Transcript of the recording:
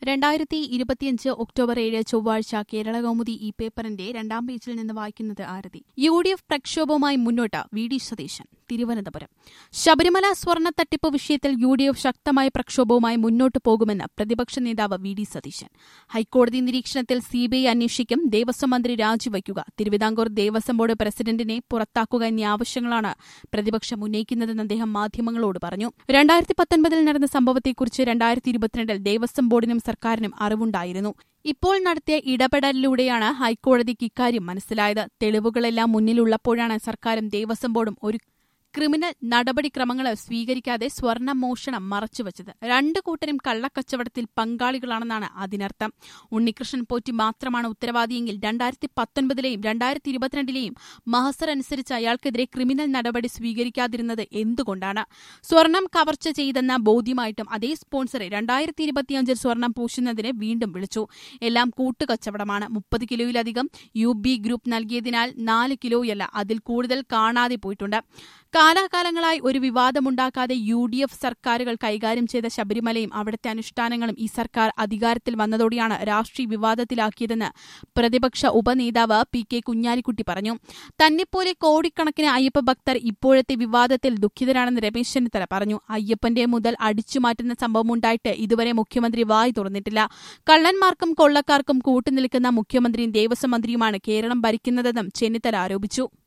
രണ്ടായിരത്തി ഇരുപത്തിയഞ്ച് ഒക്ടോബർ ഏഴ് ചൊവ്വാഴ്ച കേരള കൗമുദി ഈ പേപ്പറിന്റെ രണ്ടാം പേജിൽ നിന്ന് വായിക്കുന്നത് ആരതി യു ഡി എഫ് പ്രക്ഷോഭവുമായി മുന്നോട്ട് വി ഡി സതീശൻ തിരുവനന്തപുരം ശബരിമല സ്വർണ്ണ തട്ടിപ്പ് വിഷയത്തിൽ യു ഡി എഫ് ശക്തമായ പ്രക്ഷോഭവുമായി മുന്നോട്ട് പോകുമെന്ന് പ്രതിപക്ഷ നേതാവ് വി ഡി സതീശൻ ഹൈക്കോടതി നിരീക്ഷണത്തിൽ സിബിഐ അന്വേഷിക്കും ദേവസ്വം മന്ത്രി രാജിവയ്ക്കുക തിരുവിതാംകൂർ ദേവസ്വം ബോർഡ് പ്രസിഡന്റിനെ പുറത്താക്കുക എന്നീ ആവശ്യങ്ങളാണ് പ്രതിപക്ഷം ഉന്നയിക്കുന്നതെന്ന് അദ്ദേഹം മാധ്യമങ്ങളോട് പറഞ്ഞു രണ്ടായിരത്തി പത്തൊൻപതിൽ നടന്ന സംഭവത്തെക്കുറിച്ച് രണ്ടായിരത്തി ഇരുപത്തിരണ്ടിൽ ദേവസ്വം ബോർഡിനും സർക്കാരിനും അറിവുണ്ടായിരുന്നു ഇപ്പോൾ നടത്തിയ ഇടപെടലിലൂടെയാണ് ഹൈക്കോടതിക്ക് ഇക്കാര്യം മനസ്സിലായത് തെളിവുകളെല്ലാം മുന്നിലുള്ളപ്പോഴാണ് സർക്കാരും ദേവസ്വം ബോർഡും ഒരു ക്രിമിനൽ നടപടിക്രമങ്ങൾ സ്വീകരിക്കാതെ സ്വർണ്ണ മോഷണം മറച്ചുവച്ചത് രണ്ടു കൂട്ടരും കള്ളക്കച്ചവടത്തിൽ പങ്കാളികളാണെന്നാണ് അതിനർത്ഥം ഉണ്ണികൃഷ്ണൻ പോറ്റി മാത്രമാണ് ഉത്തരവാദിയെങ്കിൽ രണ്ടായിരത്തി പത്തൊൻപതിലെയും രണ്ടായിരത്തി ഇരുപത്തിരണ്ടിലെയും മഹസർ അനുസരിച്ച് അയാൾക്കെതിരെ ക്രിമിനൽ നടപടി സ്വീകരിക്കാതിരുന്നത് എന്തുകൊണ്ടാണ് സ്വർണം കവർച്ച ചെയ്തെന്ന ബോധ്യമായിട്ടും അതേ സ്പോൺസറെ രണ്ടായിരത്തി ഇരുപത്തിയഞ്ചിൽ സ്വർണം പൂശുന്നതിന് വീണ്ടും വിളിച്ചു എല്ലാം കൂട്ടുകച്ചവടമാണ് മുപ്പത് കിലോയിലധികം യു ബി ഗ്രൂപ്പ് നൽകിയതിനാൽ നാല് കിലോയല്ല അതിൽ കൂടുതൽ കാണാതെ പോയിട്ടുണ്ട് കാലാകാലങ്ങളായി ഒരു വിവാദമുണ്ടാക്കാതെ യു ഡി എഫ് സർക്കാരുകൾ കൈകാര്യം ചെയ്ത ശബരിമലയും അവിടുത്തെ അനുഷ്ഠാനങ്ങളും ഈ സർക്കാർ അധികാരത്തിൽ വന്നതോടെയാണ് രാഷ്ട്രീയ വിവാദത്തിലാക്കിയതെന്ന് പ്രതിപക്ഷ ഉപനേതാവ് പി കെ കുഞ്ഞാലിക്കുട്ടി പറഞ്ഞു തന്നെപ്പോലെ കോടിക്കണക്കിന് അയ്യപ്പ ഭക്തർ ഇപ്പോഴത്തെ വിവാദത്തിൽ ദുഃഖിതരാണെന്ന് രമേശ് ചെന്നിത്തല പറഞ്ഞു അയ്യപ്പന്റെ മുതൽ അടിച്ചുമാറ്റുന്ന സംഭവമുണ്ടായിട്ട് ഇതുവരെ മുഖ്യമന്ത്രി വായി തുറന്നിട്ടില്ല കള്ളന്മാർക്കും കൊള്ളക്കാർക്കും കൂട്ടുനിൽക്കുന്ന മുഖ്യമന്ത്രിയും ദേവസ്വം മന്ത്രിയുമാണ് കേരളം ഭരിക്കുന്നതെന്നും ചെന്നിത്തല ആരോപിച്ചു